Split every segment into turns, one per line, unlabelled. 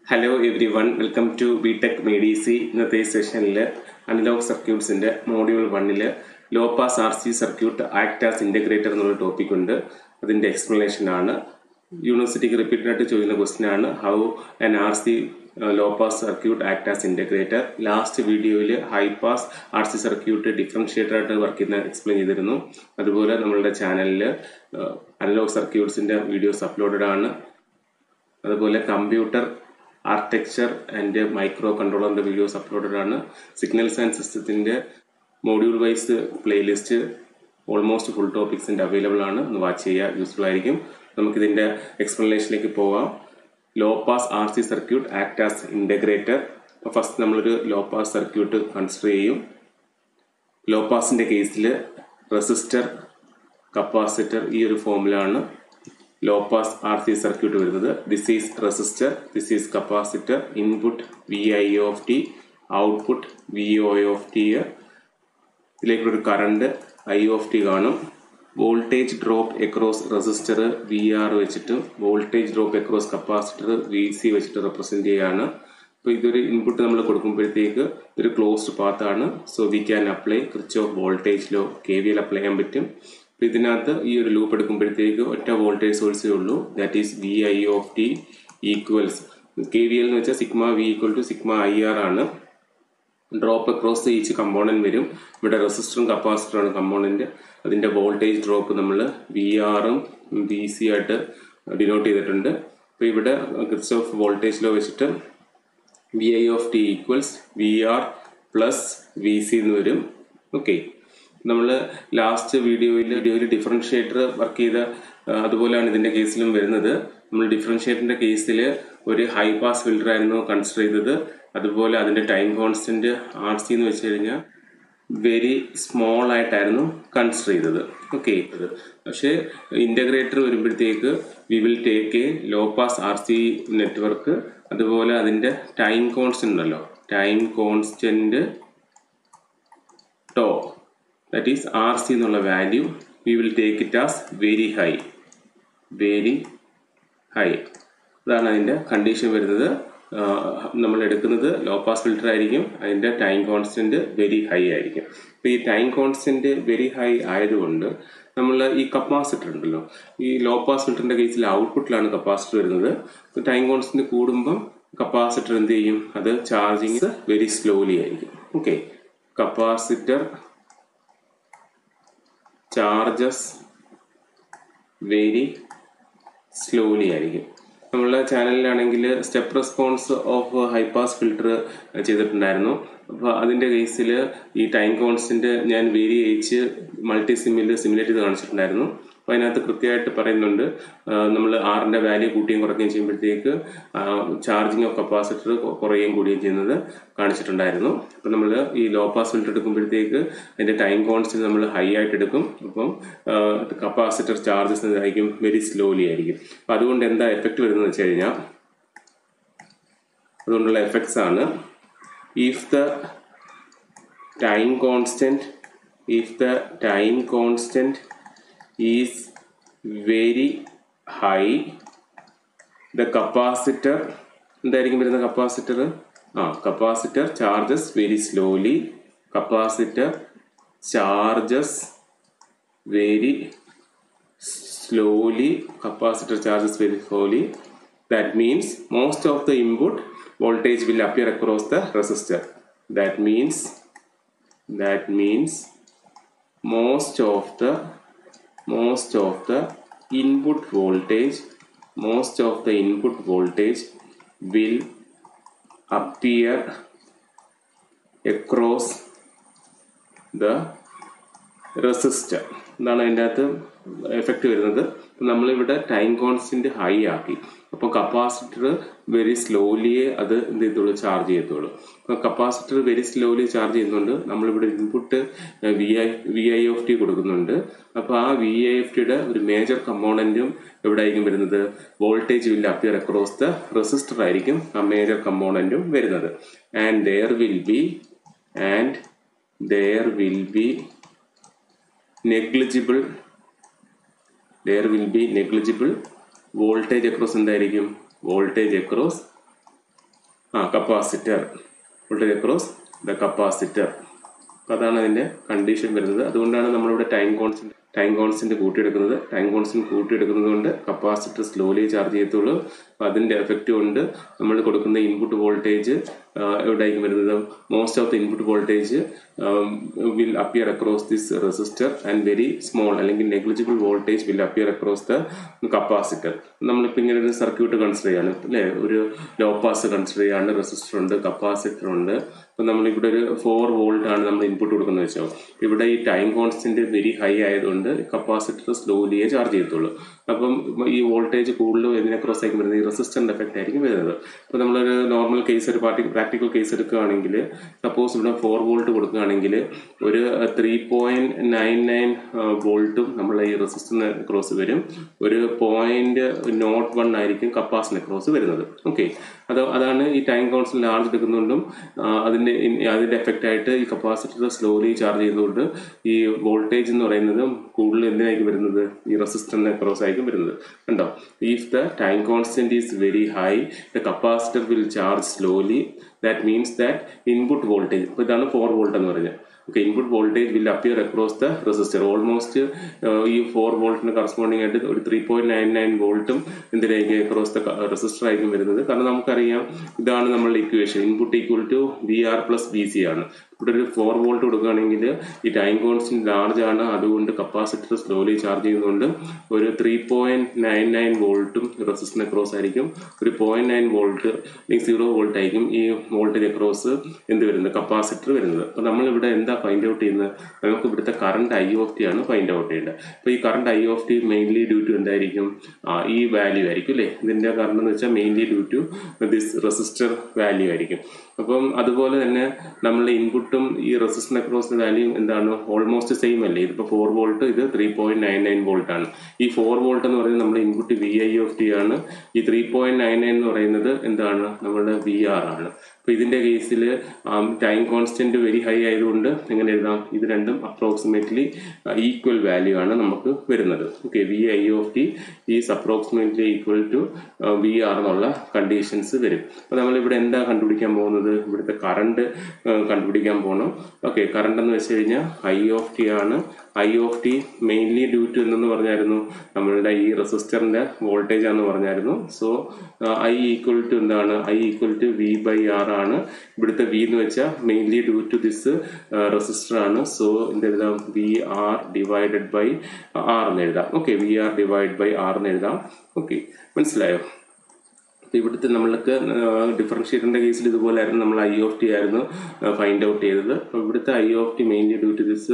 Hello everyone welcome to B tech മെഡിസി ഇന്നത്തെ സെഷനിൽ അനലോഗ് സർക്യൂട്ട്സിൻ്റെ മോഡ്യൂൾ വണ്ണിൽ low pass R C circuit act as integrator എന്നുള്ള ടോപ്പിക് ഉണ്ട് അതിൻ്റെ എക്സ്പ്ലനേഷൻ ആണ് യൂണിവേഴ്സിറ്റിക്ക് റിപ്പീറ്റഡ് ആയിട്ട് ചോദിക്കുന്ന ക്വസ്റ്റ്യൻ ആണ് how an R C low pass circuit act as integrator last വീഡിയോയിൽ high pass R C circuit differentiator ആയിട്ട് വർക്ക് ചെയ്യുന്ന എക്സ്പ്ലെയിൻ ചെയ്തിരുന്നു അതുപോലെ നമ്മളുടെ ചാനലിൽ അനലോഗ് സർക്യൂട്ട്സിൻ്റെ വീഡിയോസ് അപ്ലോഡഡ് ആണ് അതുപോലെ കമ്പ്യൂട്ടർ ആർക്കിടെക്ചർ ആൻഡ് മൈക്രോ കൺട്രോളറിൻ്റെ വീഡിയോസ് അപ്ലോഡഡ് ആണ് സിഗ്നൽസ് ആൻഡ് സിസ്റ്റത്തിൻ്റെ module wise playlist almost full ടോപ്പിക്സിൻ്റെ അവൈലബിൾ ആണ് ഒന്ന് വാച്ച് ചെയ്യുക യൂസ്ഫുൾ ആയിരിക്കും നമുക്കിതിൻ്റെ എക്സ്പ്ലനേഷനിലേക്ക് പോവാം low pass R C circuit act as integrator അപ്പോൾ ഫസ്റ്റ് നമ്മളൊരു ലോ പാസ് സർക്യൂട്ട് കൺസിഡർ ചെയ്യും ലോ പാസിൻ്റെ കേസിൽ റെസിസ്റ്റർ കപ്പാസിറ്റർ ഈ ഒരു ഫോമിലാണ് low pass R C circuit വരുന്നത് this is resistor this is capacitor input V I of T output V O of T ഇതിലേക്കൊരു കറണ്ട് ഐ ഓഫ് ടി കാണും voltage drop across resistor V R വെച്ചിട്ട് voltage drop across capacitor V C വെച്ചിട്ട് represent ചെയ്യാണ് അപ്പോൾ ഇതൊരു input നമ്മൾ കൊടുക്കുമ്പോഴത്തേക്ക് ഇതൊരു ക്ലോസ്ഡ് പാത്താണ് so we can apply Kirchhoff voltage law K V L apply ചെയ്യാൻ പറ്റും അപ്പോൾ ഇതിനകത്ത് ഈ ഒരു ലൂപ്പ് എടുക്കുമ്പോഴത്തേക്ക് ഒറ്റ വോൾട്ടേജ് സോഴ്സേ ഉള്ളൂ that is V I of T equals K V L എന്ന് വെച്ചാൽ sigma V equal to sigma I R ആണ് ഡ്രോപ്പ് അക്രോസ് ഈച്ച് കമ്പോണൻറ്റ് വരും ഇവിടെ റെസിസ്റ്ററും കപ്പാസിറ്ററും കമ്പോണൻറ്റ് അതിൻ്റെ വോൾട്ടേജ് ഡ്രോപ്പ് നമ്മൾ വി ആറും വി സി ആയിട്ട് ഡിനോട്ട് ചെയ്തിട്ടുണ്ട് അപ്പോൾ ഇവിടെ ക്രിച്ച് ഓഫ് വോൾട്ടേജ് ലോ വെച്ചിട്ട് V I of T equals V R plus V C എന്ന് വരും ഓക്കെ നമ്മൾ ലാസ്റ്റ് വീഡിയോയിൽ വീഡിയോയിൽ ഡിഫറൻഷിയേറ്റർ വർക്ക് ചെയ്ത അതുപോലെയാണ് ഇതിൻ്റെ കേസിലും വരുന്നത് നമ്മൾ ഡിഫറൻഷിയേറ്ററിൻ്റെ കേസിൽ ഒരു ഹൈ പാസ് ഫിൽറ്റർ ആയിരുന്നു കൺസിഡർ ചെയ്തത് അതുപോലെ അതിൻ്റെ ടൈം കോൺസ്റ്റൻറ്റ് ആർ സി എന്ന് വെച്ച് കഴിഞ്ഞാൽ വെരി സ്മോൾ ആയിട്ടായിരുന്നു കൺസിഡർ ചെയ്തത് ഓക്കെ പക്ഷേ ഇൻ്റഗ്രേറ്റർ വരുമ്പോഴത്തേക്ക് we will take a low pass R C network അതുപോലെ അതിൻ്റെ ടൈം കോൺസ്റ്റൻ്റ് ഉണ്ടല്ലോ time constant tau that is R C എന്നുള്ള value we will take it as very high very high അതാണ് അതിൻ്റെ condition വരുന്നത് നമ്മൾ എടുക്കുന്നത് ലോ പാസ് ഫിൽറ്റർ ആയിരിക്കും അതിൻ്റെ ടൈം കോൺസ്റ്റൻറ്റ് വെരി ഹൈ ആയിരിക്കും അപ്പോൾ ഈ ടൈം കോൺസ്റ്റൻറ്റ് വെരി ഹൈ ആയതുകൊണ്ട് നമ്മൾ ഈ കപ്പാസിറ്റർ ഉണ്ടല്ലോ ഈ ലോ പാസ് ഫിൽറ്ററിൻ്റെ കേസിൽ ഔട്ട്പുട്ടിലാണ് കപ്പാസിറ്റർ വരുന്നത് അപ്പോൾ ടൈം കോൺസ്റ്റൻറ്റ് കൂടുമ്പം കപ്പാസിറ്റർ എന്ത് ചെയ്യും അത് ചാർജിങ് വെരി സ്ലോലി ആയിരിക്കും okay capacitor charges very slowly ആയിരിക്കും നമ്മളുടെ ചാനലിലാണെങ്കിൽ step response of high pass filter ചെയ്തിട്ടുണ്ടായിരുന്നു അപ്പോൾ അതിൻ്റെ കേസിൽ ഈ ടൈം കോൺസ്റ്റൻറ്റ് ഞാൻ വേരി അയച്ച് മൾട്ടി സിമ്മിൽ സിമുലേറ്റ് ചെയ്ത് കാണിച്ചിട്ടുണ്ടായിരുന്നു അപ്പോൾ അതിനകത്ത് കൃത്യമായിട്ട് പറയുന്നുണ്ട് നമ്മൾ ആറിൻ്റെ വാല്യൂ കൂട്ടുകയും കുറയ്ക്കുകയും ചെയ്യുമ്പോഴത്തേക്ക് ചാർജിങ് ഓഫ് കപ്പാസിറ്റർ കുറയുകയും കൂടുകയും ചെയ്യുന്നത് കാണിച്ചിട്ടുണ്ടായിരുന്നു അപ്പോൾ നമ്മൾ ഈ ലോ പാസ് ഫിൽറ്റർ എടുക്കുമ്പോഴത്തേക്ക് അതിൻ്റെ ടൈം കോൺസ്റ്റൻറ്റ് നമ്മൾ ഹൈ ആയിട്ട് എടുക്കും അപ്പം കപ്പാസിറ്റർ ചാർജസ് ആയിരിക്കും വെരി സ്ലോലി ആയിരിക്കും അപ്പോൾ അതുകൊണ്ട് എന്താ എഫക്റ്റ് വരുന്നത് വെച്ച് കഴിഞ്ഞാൽ അതുകൊണ്ടുള്ള എഫക്ട്സ് ആണ് if the time constant if the time constant is very high the capacitor എന്തായിരിക്കും വരുന്ന കപ്പാസിറ്റർ ആ capacitor charges very slowly capacitor charges very slowly capacitor charges very slowly that means most of the input voltage will appear across the resistor that means that means most of the most of the input voltage most of the input voltage will appear across the resistor എന്താണ് അതിൻ്റെ അകത്ത് effect വരുന്നത് നമ്മളിവിടെ time constant high ആക്കി അപ്പോൾ capacitor very സ്ലോലിയെ അത് എന്ത് ചെയ്തോളൂ ചാർജ് ചെയ്യത്തുള്ളൂ അപ്പോൾ കപ്പാസിറ്റർ വെരി സ്ലോലി ചാർജ് ചെയ്യുന്നുണ്ട് നമ്മളിവിടെ input V I V I of T കൊടുക്കുന്നുണ്ട് അപ്പോൾ ആ വി ഐ എഫ് ടിയുടെ ഒരു മേജർ കമ്പോണൻറ്റും എവിടെ ആയിരിക്കും വരുന്നത് voltage will appear across the resistor ആയിരിക്കും ആ മേജർ കമ്പോണൻറ്റും വരുന്നത് and there will be and there will be negligible there will be negligible voltage across എന്തായിരിക്കും വോൾട്ടേജ് അക്രോസ് ആ capacitor voltage across the capacitor അപ്പോൾ അതാണ് അതിൻ്റെ കണ്ടീഷൻ വരുന്നത് അതുകൊണ്ടാണ് നമ്മളിവിടെ ടൈം കോൺസ്റ്റന്റ് ടൈം കോൺസ്റ്റന്റ് കൂട്ടിയെടുക്കുന്നത് ടൈം കോൺസ്റ്റന്റ് കൂട്ടിയെടുക്കുന്നത് കൊണ്ട് കപ്പാസിറ്റർ സ്ലോലി ചാർജ് ചെയ്യത്തുള്ളൂ അപ്പോൾ അതിൻ്റെ എഫക്റ്റ് കൊണ്ട് നമ്മൾ കൊടുക്കുന്ന ഇൻപുട്ട് വോൾട്ടേജ് എവിടെയായിരിക്കും വരുന്നത് most of the input voltage will appear across this resistor and very small അല്ലെങ്കിൽ negligible voltage will appear across the capacitor നമ്മളിപ്പോൾ ഇങ്ങനെ ഒരു സർക്യൂട്ട് കൺസിഡർ ചെയ്യാണ് അല്ലേ ഒരു ലോ പാസ് കൺസിഡർ ചെയ്യാണ് റെസിസ്റ്റർ ഉണ്ട് കപ്പാസിറ്റർ ഉണ്ട് അപ്പോൾ നമ്മളിവിടെ ഒരു ഫോർ വോൾട്ട് ആണ് നമ്മൾ ഇൻപുട്ട് കൊടുക്കുന്നത് വെച്ചോ ഇവിടെ ഈ ടൈം കോൺസ്റ്റന്റ് വെരി ഹൈ ആയതുകൊണ്ട് കപ്പാസിറ്റർ സ്ലോലിയെ ചാർജ് ചെയ്യത്തുള്ളൂ അപ്പം ഈ വോൾട്ടേജ് കൂടുതലും ഇതിനെ ക്രോസ് ആയിരിക്കും വരുന്നത് ഈ റെസിസ്റ്ററിന്റെ എഫക്റ്റ് ആയിരിക്കും വരുന്നത് അപ്പോൾ നമ്മളൊരു നോർമൽ കേസ് ഒരു പാർട്ടി പ്രാക്ടിക്കൽ കേസ് എടുക്കുകയാണെങ്കിൽ സപ്പോസ് ഇവിടെ ഫോർ വോൾട്ട് കൊടുക്കുകയാണെങ്കിൽ ഒരു ത്രീ പോയിന്റ് നയൻ നയൻ വോൾട്ടും നമ്മൾ ഈ റെസിസ്റ്ററിന് ക്രോസ് വരും ഒരു പോയിന്റ് നോട്ട് വൺ ആയിരിക്കും കപ്പാസിറ്റിന് ക്രോസ് വരുന്നത് ഓക്കെ അത് അതാണ് ഈ ടൈം കോൺസ്റ്റന്റ് ലാർജ് എടുക്കുന്നതുകൊണ്ടും അതിന്റെ അതിന്റെ എഫക്റ്റ് ആയിട്ട് ഈ കപ്പാസിറ്റർ സ്ലോലി ചാർജ് ചെയ്യുന്നതുകൊണ്ട് ഈ വോൾട്ടേജ് എന്ന് പറയുന്നത് കൂടുതൽ എന്തിനായിരിക്കും വരുന്നത് ഈ റെസിസ്റ്ററിന് ക്രോസ് ആയിരിക്കും വരുന്നത് കണ്ടോ if the time constant is very high the capacitor will charge slowly that means that input voltage അപ്പോൾ ഇതാണ് ഫോർ വോൾട്ട് എന്ന് പറഞ്ഞത് okay input voltage will appear across the resistor almost ഈ ഫോർ വോൾട്ടിന് കറസ്പോണ്ടിങ് ആയിട്ട് ഒരു ത്രീ പോയിന്റ് നയൻ നയൻ വോൾട്ടും എന്തിനായിരിക്കും അക്രോസ് ദ റെസിസ്റ്റർ ആയിരിക്കും വരുന്നത് കാരണം നമുക്കറിയാം ഇതാണ് നമ്മളുടെ equation input equal to V R plus V C ആണ് ഇവിടെ ഒരു ഫോർ വോൾട്ട് കൊടുക്കുകയാണെങ്കിൽ ഈ ടൈം കോൺസ്റ്റന്റ് ലാർജ് ആണ് അതുകൊണ്ട് കപ്പാസിറ്റർ സ്ലോലി ചാർജ് ചെയ്യുന്നതുകൊണ്ട് ഒരു ത്രീ പോയിന്റ് നയൻ നയൻ വോൾട്ടും റെസിസ്റ്ററിന് അക്രോസ് ആയിരിക്കും ഒരു പോയിന്റ് നയൻ വോൾട്ട് അല്ലെങ്കിൽ സീറോ വോൾട്ട് ആയിരിക്കും ഈ വോൾട്ടേജ് അക്രോസ് എന്ത് വരുന്നത് കപ്പാസിറ്റർ വരുന്നത് അപ്പോൾ നമ്മൾ ഇവിടെ എന്താ ഫൈൻഡ് ഔട്ട് ചെയ്യുന്നത് നമുക്ക് ഇവിടുത്തെ കറണ്ട് ഐ ഓഫ് ടി ആണ് ഫൈൻഡ് ഔട്ട് ചെയ്യേണ്ടത് അപ്പോൾ ഈ current I of T mainly due to എന്തായിരിക്കും ഈ വാല്യൂ ആയിരിക്കും അല്ലേ ഇതിൻ്റെ കറണ്ട് എന്ന് വെച്ചാൽ mainly due to this resistor value ആയിരിക്കും അപ്പം അതുപോലെ തന്നെ നമ്മളുടെ ഇൻപുട്ടും ഈ റെസിസ്റ്റർ അക്രോസ് വാല്യൂ എന്താണ് ഓൾമോസ്റ്റ് സെയിം അല്ലേ ഇതിപ്പോൾ ഫോർ വോൾട്ട് ഇത് three point nine nine volt ആണ് ഈ ഫോർ വോൾട്ട് എന്ന് പറയുന്നത് നമ്മുടെ input V I of T ആണ് ഈ ത്രീ പോയിന്റ് നയൻ നയൻ എന്ന് പറയുന്നത് എന്താണ് നമ്മുടെ വി ആർ ആണ് അപ്പോൾ ഇതിൻ്റെ കേസിൽ ടൈം കോൺസ്റ്റന്റ് വെരി ഹൈ ആയതുകൊണ്ട് എങ്ങനെ എഴുതാം ഇത് രണ്ടും അപ്രോക്സിമേറ്റ്ലി ഈക്വൽ വാല്യൂ ആണ് നമുക്ക് വരുന്നത് okay V I of T is approximately equal to V R എന്നുള്ള കണ്ടീഷൻസ് വരും അപ്പോൾ നമ്മളിവിടെ എന്താ കണ്ടുപിടിക്കാൻ പോകുന്നത് ഇവിടുത്തെ കറണ്ട് കണ്ടുപിടിക്കാൻ പോകണം ഓക്കെ കറണ്ട് എന്ന് വെച്ച് കഴിഞ്ഞാൽ ഐ ഓഫ് ടി ആണ് I of T mainly due to എന്നു പറഞ്ഞായിരുന്നു നമ്മളുടെ ഈ റെസിസ്റ്ററിന്റെ വോൾട്ടേജ് ആണെന്ന് പറഞ്ഞായിരുന്നു സോ ഐ ഈക്വൽ ടു എന്താണ് I equal to V by R ആണ് ഇവിടുത്തെ വി എന്ന് വെച്ചാൽ mainly due to this resistor ആണ് സോ എന്തെഴുതാം V R divided by R എന്ന് എഴുതാം okay V R divide by R എന്ന് എഴുതാം ഓക്കെ മനസ്സിലായോ ഇവിടുത്തെ നമ്മൾക്ക് ഡിഫറൻഷിയേറ്ററിന്റെ കേസിൽ ഇതുപോലായിരുന്നു നമ്മൾ ഐ ഓഫ് ടി ആയിരുന്നു ഫൈൻഡ് ഔട്ട് ചെയ്തത് അപ്പോൾ ഇവിടുത്തെ I of T mainly due to this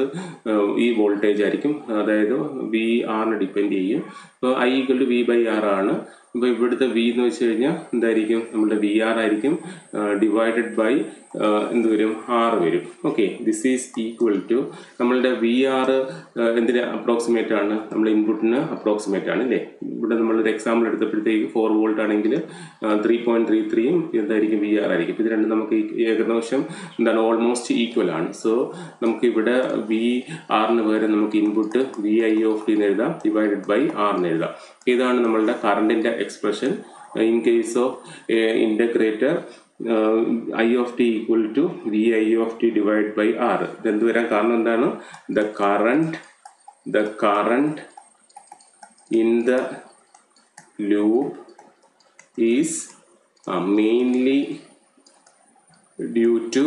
ഈ വോൾട്ടേജ് ആയിരിക്കും അതായത് വി ആറിനെ ഡിപ്പെൻഡ് ചെയ്യും അപ്പോൾ I equal to V by R ആണ് അപ്പോൾ ഇവിടുത്തെ വി എന്ന് വെച്ച് കഴിഞ്ഞാൽ എന്തായിരിക്കും നമ്മുടെ വി ആർ ആയിരിക്കും ഡിവൈഡഡ് ബൈ എന്ത് വരും ആർ വരും okay this is equal to നമ്മളുടെ വി ആർ എന്തിന് അപ്രോക്സിമേറ്റ് ആണ് നമ്മൾ ഇൻപുട്ടിന് അപ്രോക്സിമേറ്റ് ആണ് അല്ലേ ഇവിടെ നമ്മളൊരു എക്സാമ്പിൾ എടുത്തപ്പോഴത്തേക്ക് ഫോർ വോൾട്ട് ആണെങ്കിൽ ത്രീ പോയിന്റ് ത്രീ ത്രീയും എന്തായിരിക്കും വി ആർ ആയിരിക്കും ഇത് രണ്ടും നമുക്ക് ഏകദേശം എന്താണ് ഓൾമോസ്റ്റ് ഈക്വൽ ആണ് സോ നമുക്ക് ഇവിടെ വി ആറിന് പകരം നമുക്ക് input V I of T എന്ന് എഴുതാം ഡിവൈഡഡ് ബൈ ആർ എന്ന് എഴുതാം ഇതാണ് നമ്മളുടെ കറണ്ടിന്റെ expression in case of integrator I of T equal to V I of T divide by R ഇതെന്ത് വരാൻ കാരണം എന്താണ് the current the current in the loop is mainly due to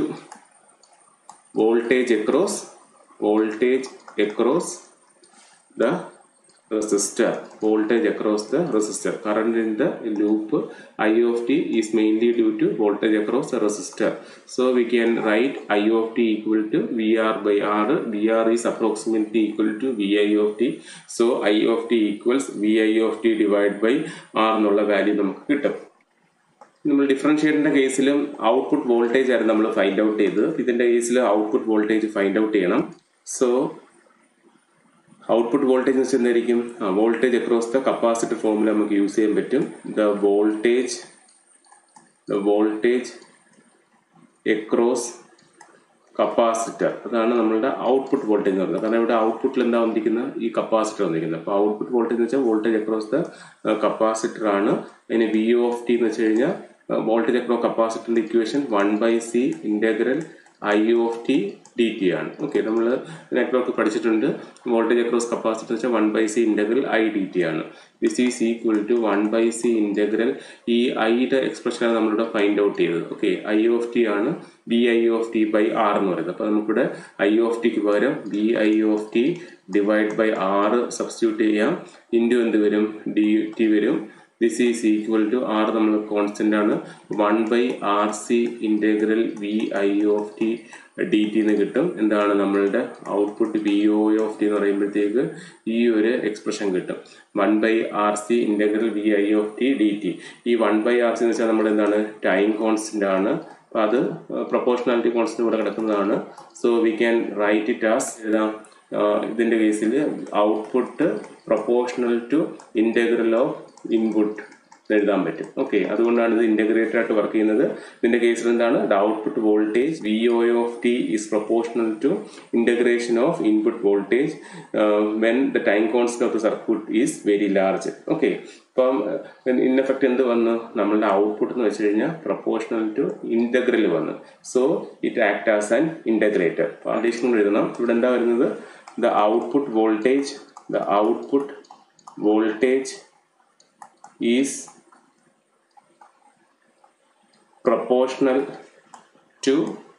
voltage across voltage across the resistor voltage across the resistor current in the loop i of t is mainly due to voltage across the resistor so we can write i of t equal to vr by r vr is approximately equal to vi of t so i of t equals vi of t divided by r എന്നുള്ള value നമുക്ക് കിട്ടും നമ്മൾ ഡിഫറൻഷിയേറ്ററിന്റെ കേസിലും output voltage ആയിരുന്നു നമ്മൾ find out ചെയ്തത് ഇതിന്റെ കേസിൽ ഔട്ട്പുട്ട് വോൾട്ടേജ് ഫൈൻഡ് ഔട്ട് ചെയ്യണം സോ ഔട്ട്പുട്ട് വോൾട്ടേജ് എന്ന് വെച്ചാൽ എന്തായിരിക്കും വോൾട്ടേജ് അക്രോസ് ദ കപ്പാസിറ്റർ ഫോമിൽ നമുക്ക് യൂസ് ചെയ്യാൻ പറ്റും the voltage the voltage across capacitor അതാണ് നമ്മളുടെ ഔട്ട്പുട്ട് വോൾട്ടേജ് എന്ന് പറയുന്നത് കാരണം ഇവിടെ ഔട്ട്പുട്ടിൽ എന്താ വന്നിരിക്കുന്നത് ഈ കപ്പാസിറ്റർ വന്നിരിക്കുന്നത് അപ്പോൾ ഔട്ട്പുട്ട് വോൾട്ടേജ് എന്ന് വെച്ചാൽ വോൾട്ടേജ് അക്രോസ് ദ കപ്പാസിറ്റർ ആണ് അതിന് വി ഓഫ് ടി എന്ന് വെച്ച് കഴിഞ്ഞാൽ വോൾട്ടേജ് അക്രോസ് കപ്പാസിറ്ററിന്റെ equation one by C integral I of T D T ആണ് ഓക്കെ നമ്മൾ നെറ്റ്വർക്ക് പഠിച്ചിട്ടുണ്ട് വോൾട്ടേജ് അക്രോസ് കപ്പാസിറ്റർ വെച്ചാൽ one by C integral I D T ആണ് this is equal to one by C integral ഈ ഐയുടെ എക്സ്പ്രഷനാണ് നമ്മളിവിടെ ഫൈൻഡ് ഔട്ട് ചെയ്തത് ഓക്കെ ഐ ഓഫ് ടി ആണ് V I of T by R എന്ന് പറയുന്നത് അപ്പോൾ നമുക്കിവിടെ ഐ ഓഫ് ടിക്ക് പകരം V I of T divide by R substitute ചെയ്യാം ഇൻറ്റു എന്ത് വരും ഡി ടി വരും this is equal to R നമ്മൾ കോൺസ്റ്റന്റ് ആണ് one by R C integral V I of T D T എന്ന് കിട്ടും എന്താണ് നമ്മളുടെ output V O of T എന്ന് പറയുമ്പോഴത്തേക്ക് ഈ ഒരു എക്സ്പ്രഷൻ കിട്ടും one by R C integral V I of T D T ഈ വൺ ബൈ ആർ സി എന്ന് വെച്ചാൽ നമ്മൾ എന്താണ് ടൈം കോൺസ്റ്റന്റ് ആണ് അപ്പോൾ അത് പ്രൊപ്പോർഷണാലിറ്റി കോൺസ്റ്റന്റ് ഇവിടെ കിടക്കുന്നതാണ് so we can write it as എഴുതാം ഇതിൻ്റെ കേസിൽ output proportional to integral of input എഴുതാൻ പറ്റും ഓക്കെ അതുകൊണ്ടാണ് ഇത് ഇന്റഗ്രേറ്റർ ആയിട്ട് വർക്ക് ചെയ്യുന്നത് ഇതിന്റെ കേസിൽ എന്താണ് the output voltage V O of T is proportional to integration of input voltage when the time constant of the circuit is very large okay അപ്പം ഇൻ എഫക്ട് എന്ത് വന്നു നമ്മളുടെ ഔട്ട്പുട്ട് എന്ന് വെച്ച് കഴിഞ്ഞാൽ പ്രൊപ്പോർഷണൽ ടു ഇന്റഗ്രൽ വന്നു so it act as an integrator additional എഴുതണം ഇവിടെ എന്താ വരുന്നത് the output voltage the output voltage is proportional to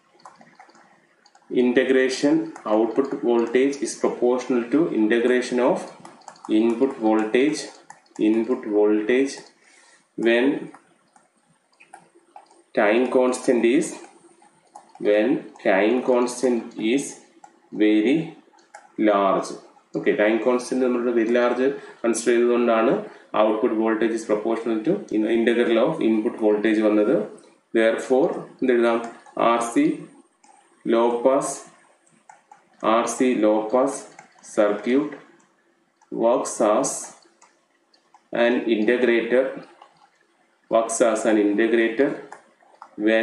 integration output voltage is proportional to integration of input voltage input voltage when time constant is when time constant is very large okay time constant നമ്മളുടെ very large consider ചെയ്തുകൊണ്ടാണ് output voltage is proportional to integral of input voltage വന്നത് therefore എന്തെഴുതാം R C low pass R C low pass circuit works as an integrator works as an integrator when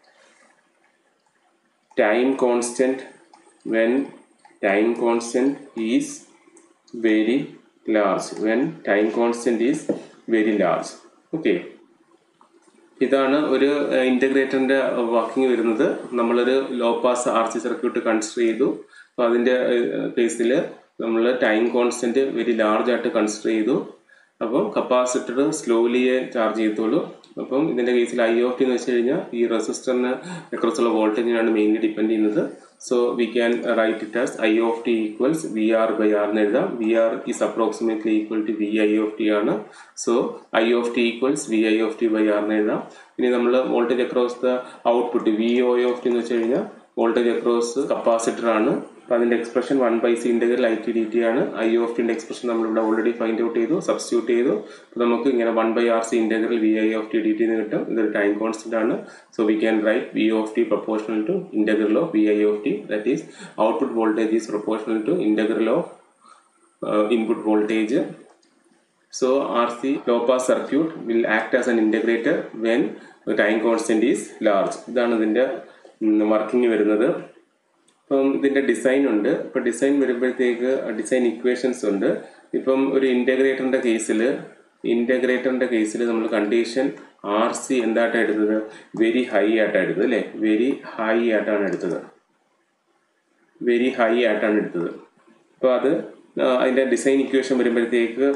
time constant when time constant is very large when time constant is very large okay ഇതാണ് ഒരു ഇൻ്റഗ്രേറ്ററിൻ്റെ working വരുന്നത് നമ്മളൊരു low pass R C circuit consider ചെയ്തു അപ്പോൾ അതിൻ്റെ കേസിൽ നമ്മൾ time constant very large ആയിട്ട് കൺസിഡർ ചെയ്തു അപ്പം കപ്പാസിറ്റർ സ്ലോലിയെ ചാർജ് ചെയ്തോളൂ അപ്പം ഇതിൻ്റെ കേസിൽ ഐ ഓഫ് ടി എന്ന് വെച്ച് കഴിഞ്ഞാൽ ഈ റെസിസ്റ്ററിന് അക്രോസുള്ള വോൾട്ടേജിനാണ് മെയിൻലി ഡിപ്പെൻഡ് ചെയ്യുന്നത് so we can write it as I of T equals V R by R എന്ന് എഴുതാം V R is approximately equal to V I of T ആണ് so I of T equals V I of T by R എന്ന് എഴുതാം ഇനി നമ്മൾ voltage across the output V O of T എന്ന് വെച്ച് കഴിഞ്ഞാൽ വോൾട്ടേജ് അക്രോസ് കപ്പാസിറ്റർ ആണ് അപ്പോൾ അതിൻ്റെ expression one by C integral I T D T ആണ് ഐ ഓഫ് ടിൻ്റെ എക്സ്പ്രഷൻ നമ്മളിവിടെ ഓൾറെഡി ഫൈൻഡ് ഔട്ട് ചെയ്തു സബ്സ്റ്റിറ്റ്യൂട്ട് ചെയ്തു അപ്പോൾ നമുക്ക് ഇങ്ങനെ one by R C integral V I of T D T എന്ന് കിട്ടും ഇതൊരു ടൈം കോൺസ്റ്റന്റ് ആണ് so we can write V of T proportional to integral of V I of T that is output voltage is proportional to integral of input voltage So RC low pass circuit will act as an integrator when the time constant is large. ഇതാണ് ഇതിൻ്റെ working വരുന്നത് ഇപ്പം ഇതിൻ്റെ design ഉണ്ട് ഇപ്പം design വരുമ്പോഴത്തേക്ക് design equations ഉണ്ട് ഇപ്പം ഒരു ഇൻ്റഗ്രേറ്ററിൻ്റെ കേസിൽ ഇൻ്റഗ്രേറ്ററിൻ്റെ കേസിൽ നമ്മൾ കണ്ടീഷൻ ആർ സി എന്തായിട്ടാണ് എടുത്തത് വെരി ഹൈ ആയിട്ടാണ് എടുത്തത് അല്ലേ വെരി ഹൈ ആയിട്ടാണ് എടുത്തത് വെരി ഹൈ ആയിട്ടാണ് എടുത്തത് അപ്പോൾ അത് അതിൻ്റെ ഡിസൈൻ ഇക്വേഷൻ വരുമ്പോഴത്തേക്ക്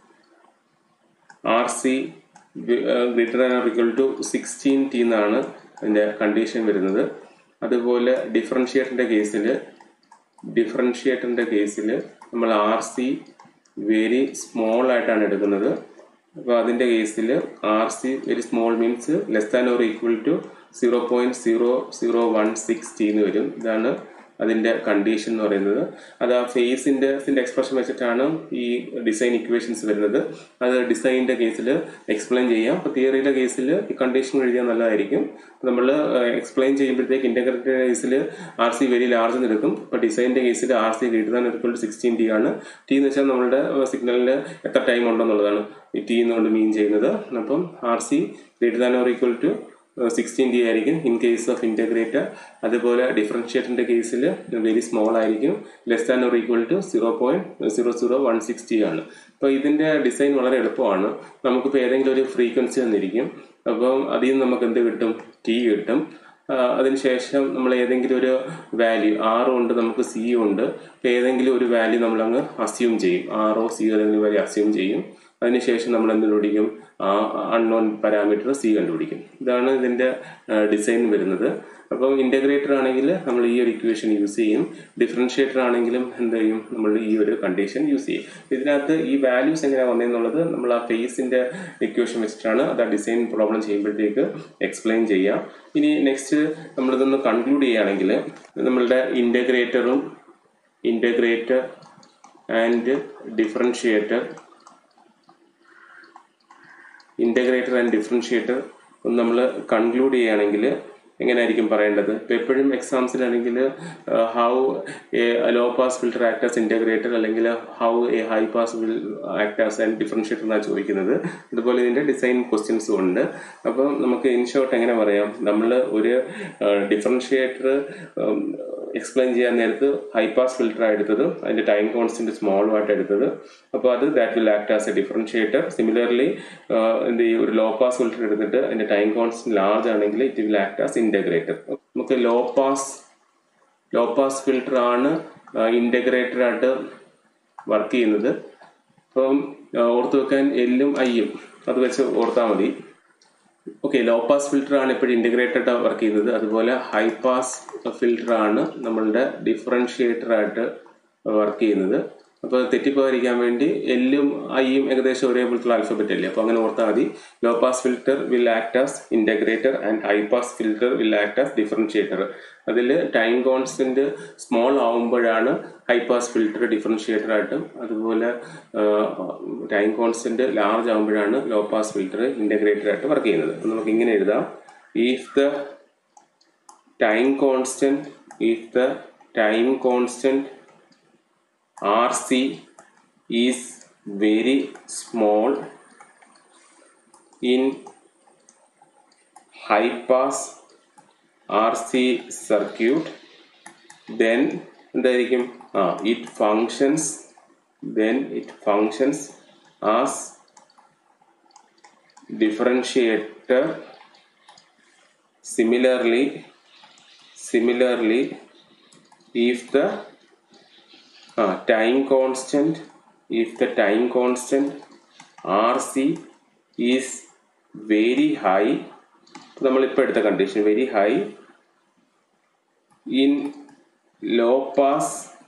R C greater than equal to sixteen T എന്നാണ് അതിൻ്റെ കണ്ടീഷൻ വരുന്നത് അതുപോലെ ഡിഫറൻഷിയേറ്ററിൻ്റെ കേസിൽ ഡിഫറൻഷിയേറ്ററിൻ്റെ കേസിൽ നമ്മൾ ആർ സി വെരി സ്മോൾ ആയിട്ടാണ് എടുക്കുന്നത് അപ്പോൾ അതിൻ്റെ കേസിൽ R C very small means less than or equal to zero point zero zero one six T എന്ന് വരും ഇതാണ് അതിൻ്റെ കണ്ടീഷൻ എന്ന് പറയുന്നത് അത് ആ ഫേസിൻ്റെ എക്സ്പ്രഷൻ വെച്ചിട്ടാണ് ഈ ഡിസൈൻ ഇക്വേഷൻസ് വരുന്നത് അത് ഡിസൈനിൻ്റെ കേസിൽ എക്സ്പ്ലെയിൻ ചെയ്യാം അപ്പോൾ തിയറിയുടെ കേസിൽ ഈ കണ്ടീഷൻ എഴുതിയാൽ നല്ലതായിരിക്കും നമ്മൾ എക്സ്പ്ലെയിൻ ചെയ്യുമ്പോഴത്തേക്ക് ഇൻ്റഗ്രേറ്റഡ് കേസിൽ ആർ സി വെരി ലാർജ് എന്ന് എടുക്കും ഇപ്പോൾ ഡിസൈനിൻ്റെ കേസിൽ R C greater than equal to sixteen T ആണ് ടി എന്ന് വെച്ചാൽ നമ്മളുടെ സിഗ്നലിന് എത്ര ടൈം ഉണ്ടെന്നുള്ളതാണ് ഈ ടി എന്നുകൊണ്ട് മീൻ ചെയ്യുന്നത് അപ്പം R C greater than or equal to sixteen D ആയിരിക്കും ഇൻ കേസ് ഓഫ് ഇൻ്റഗ്രേറ്റർ അതുപോലെ ഡിഫറൻഷിയേറ്ററിൻ്റെ കേസിൽ വെരി സ്മോൾ ആയിരിക്കും less than or equal to zero point zero zero one sixty ആണ് അപ്പോൾ ഇതിൻ്റെ ഡിസൈൻ വളരെ എളുപ്പമാണ് നമുക്കിപ്പോൾ ഏതെങ്കിലും ഒരു ഫ്രീക്വൻസി തന്നിരിക്കും അപ്പം അതിൽ നിന്ന് നമുക്ക് എന്ത് കിട്ടും ടി കിട്ടും ആ, അതിനുശേഷം നമ്മൾ ഏതെങ്കിലും ഒരു വാല്യൂ ആറും ഉണ്ട് നമുക്ക് സി ഉണ്ട് അപ്പോൾ ഏതെങ്കിലും ഒരു വാല്യൂ നമ്മളങ്ങ് അസ്യൂം ചെയ്യും ആറോ സിയോ ഏതെങ്കിലും വാല്യൂ അസ്യൂം ചെയ്യും അതിനുശേഷം നമ്മൾ എന്ത് കണ്ടുപിടിക്കും ആ അൺനോൺ പാരാമീറ്റർ സി കണ്ടുപിടിക്കും ഇതാണ് ഇതിൻ്റെ ഡിസൈൻ വരുന്നത് അപ്പോൾ ഇൻ്റഗ്രേറ്റർ ആണെങ്കിൽ നമ്മൾ ഈ ഒരു ഇക്വേഷൻ യൂസ് ചെയ്യും ഡിഫറൻഷിയേറ്റർ ആണെങ്കിലും എന്ത് ചെയ്യും നമ്മൾ ഈ ഒരു കണ്ടീഷൻ യൂസ് ചെയ്യും ഇതിനകത്ത് ഈ വാല്യൂസ് എങ്ങനെയാണ് വന്നതെന്നുള്ളത് നമ്മൾ ആ ഫേസിൻ്റെ ഇക്വേഷൻ വെച്ചിട്ടാണ് അത് ആ ഡിസൈൻ പ്രോബ്ലം ചെയ്യുമ്പോഴത്തേക്ക് എക്സ്പ്ലെയിൻ ചെയ്യാം ഇനി നെക്സ്റ്റ് നമ്മളിതൊന്ന് കൺക്ലൂഡ് ചെയ്യുകയാണെങ്കിൽ നമ്മളുടെ ഇൻ്റഗ്രേറ്ററും integrator and differentiator integrator and differentiator ഒന്ന് നമ്മൾ കൺക്ലൂഡ് ചെയ്യുകയാണെങ്കിൽ എങ്ങനെയായിരിക്കും പറയേണ്ടത് ഇപ്പോൾ എപ്പോഴും എക്സാംസിലാണെങ്കിൽ how a low pass filter act as integrator അല്ലെങ്കിൽ how a high pass will act as and differentiator എന്നാണ് ചോദിക്കുന്നത് അതുപോലെ ഇതിൻ്റെ ഡിസൈൻ ക്വസ്റ്റ്യൻസും ഉണ്ട് അപ്പം നമുക്ക് ഇൻ ഷോർട്ട് എങ്ങനെ പറയാം നമ്മൾ ഒരു ഡിഫറൻഷിയേറ്റർ എക്സ്പ്ലെയിൻ ചെയ്യാൻ നേരത്ത് ഹൈ പാസ് ഫിൽറ്റർ എടുത്തത് അതിൻ്റെ ടൈം കോൺസ്റ്റൻറ്റ് സ്മോളുമായിട്ട് എടുത്തത് അപ്പോൾ അത് that will act as a differentiator similarly എന്ത് ചെയ്യും ഒരു ലോ പാസ് ഫിൽറ്റർ എടുത്തിട്ട് അതിൻ്റെ ടൈം കോൺസ്റ്റൻറ്റ് ലാർജ് ആണെങ്കിൽ it will act as integrator നമുക്ക് low pass low pass filter ആണ് ഇൻ്റഗ്രേറ്റർ ആയിട്ട് വർക്ക് ചെയ്യുന്നത് അപ്പം ഓർത്ത് വെക്കാൻ എല്ലും ഐയും അത് വെച്ച് ഓർത്താൽ മതി ഓക്കെ ലോ പാസ് ഫിൽറ്റർ ആണ് ഇപ്പോഴും ഇൻ്റഗ്രേറ്റഡ് വർക്ക് ചെയ്യുന്നത് അതുപോലെ ഹൈ പാസ് ഫിൽറ്റർ ആണ് നമ്മളുടെ ഡിഫറൻഷിയേറ്റർ ആയിട്ട് വർക്ക് ചെയ്യുന്നത് അപ്പോൾ തെറ്റിപ്പോകാതിരിക്കാൻ വേണ്ടി എല്ലും ഐയും ഏകദേശം ഒരേപോലത്തെ ആൽഫബറ്റ് അല്ലേ അപ്പോൾ അങ്ങനെ ഓർത്താൽ മതി low pass filter will act as integrator and high pass filter will act as differentiator അതിൽ ടൈം കോൺസ്റ്റൻറ്റ് സ്മോൾ ആവുമ്പോഴാണ് ഹൈ പാസ് ഫിൽറ്റർ ഡിഫറൻഷിയേറ്റർ ആയിട്ടും അതുപോലെ ടൈം കോൺസ്റ്റൻറ്റ് ലാർജ് ആകുമ്പോഴാണ് ലോ പാസ് ഫിൽറ്റർ ഇൻ്റഗ്രേറ്റർ ആയിട്ട് വർക്ക് ചെയ്യുന്നത് അപ്പോൾ നമുക്ക് ഇങ്ങനെ എഴുതാം if the time constant if the time constant RC is very small in high pass RC circuit then എന്തായിരിക്കും ആ it functions then it functions as differentiator similarly similarly if the uh, time constant if the time constant rc is very high നമ്മളിപ്പോൾ എടുത്ത condition very high in low pass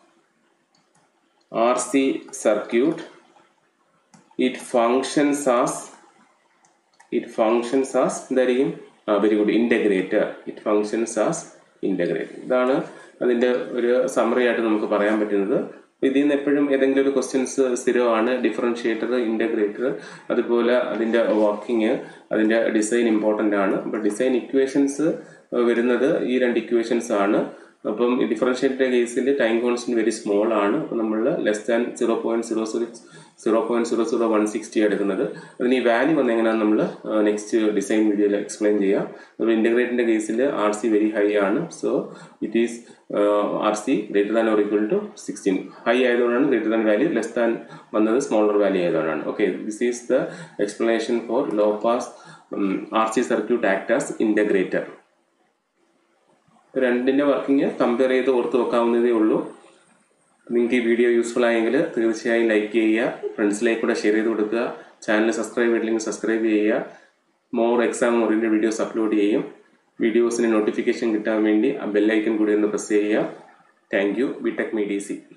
R C circuit it functions as it functions as എന്തായിരിക്കും ആ very good integrator it functions as integrator ഇതാണ് അതിൻ്റെ ഒരു summary ആയിട്ട് നമുക്ക് പറയാൻ പറ്റുന്നത് ഇതിൽ നിന്ന് എപ്പോഴും ഏതെങ്കിലും ഒരു ക്വസ്റ്റ്യൻസ് സ്ഥിരമാണ് ഡിഫറൻഷിയേറ്റർ ഇൻ്റഗ്രേറ്റർ അതുപോലെ അതിൻ്റെ വർക്കിംഗ് അതിൻ്റെ ഡിസൈൻ ഇമ്പോർട്ടൻ്റ് ആണ് അപ്പോൾ ഡിസൈൻ ഇക്വേഷൻസ് വരുന്നത് ഈ രണ്ട് ഇക്വേഷൻസ് ആണ് അപ്പം ഡിഫറൻഷിയേറ്റർ കേസിൽ ടൈം കോൺസ്റ്റന്റ് വെരി സ്മോൾ ആണ് അപ്പം നമ്മൾ less than zero point zero six zero point zero zero one sixty എടുക്കുന്നത് അതിന് ഈ വാല്യൂ വന്ന് എങ്ങനെയാണ് നമ്മൾ നെക്സ്റ്റ് ഡിസൈൻ വീഡിയോയിൽ എക്സ്പ്ലെയിൻ ചെയ്യാം അതുപോലെ ഇൻ്റഗ്രേറ്റിൻ്റെ കേസിൽ ആർ സി വെരി ഹൈ ആണ് so it is R C greater than or equal to sixteen high ആയതുകൊണ്ടാണ് greater than value less than വന്നത് സ്മോളർ വാല്യൂ ആയതുകൊണ്ടാണ് okay this is the explanation for low pass R C circuit act as integrator രണ്ടിൻ്റെ working compare ചെയ്ത് ഓർത്ത് വെക്കാവുന്നതേ ഉള്ളൂ നിങ്ങൾക്ക് ഈ video useful ആയെങ്കിൽ തീർച്ചയായും ലൈക്ക് ചെയ്യുക ഫ്രണ്ട്സിലേക്ക് കൂടെ ഷെയർ ചെയ്ത് കൊടുക്കുക ചാനൽ സബ്സ്ക്രൈബ് ചെയ്തില്ലെങ്കിൽ സബ്സ്ക്രൈബ് ചെയ്യുക more exam oriented videos upload ചെയ്യും വീഡിയോസിന് നോട്ടിഫിക്കേഷൻ കിട്ടാൻ വേണ്ടി ആ ബെല്ലൈക്കൺ കൂടി ഒന്ന് പ്രസ് ചെയ്യുക thank you B tech me D C